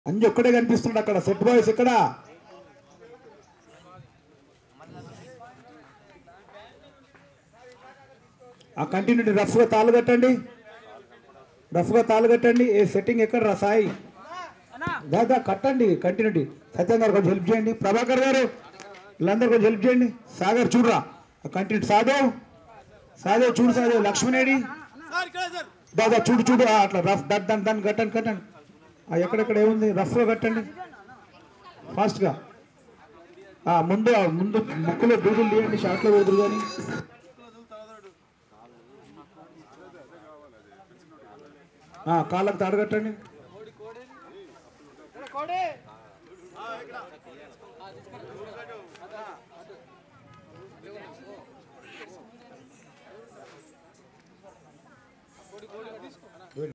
అంజు ఒక్కడే కనిపిస్తున్నాడు అక్కడ సెట్ బాయ్స్ ఇక్కడ ఆ కంటిన్యూటీ రఫ్గా తాళ్ళు కట్టండి రఫ్గా తాళ్ళు కట్టండి ఏ సెట్టింగ్ ఎక్కడ రా సాయి దాదా కట్టండి కంటిన్యూటీ సత్యం గారు కొంచెం హెల్ప్ చేయండి ప్రభాకర్ గారు వీళ్ళందరూ కొంచెం హెల్ప్ చేయండి సాగర్ చూడరా ఆ కంటిన్యూటీ సాధవ్ సాధవ్ చూడు సాధవ్ లక్ష్మణేడి దాదా చూడు చూడు ఆ, అట్లా రఫ్ దట్ దాన్ని దాన్ని కట్టండి కట్టండి ఆ, ఎక్కడెక్కడ ఏముంది రఫ్గా కట్టండి ఫాస్ట్గా ఆ, ముందు ఆ, ముందు ముక్కులో దూదులు తీయండి షార్ట్లో వెదురు కానీ ఆ, కాళ్ళకు తాడు కట్టండి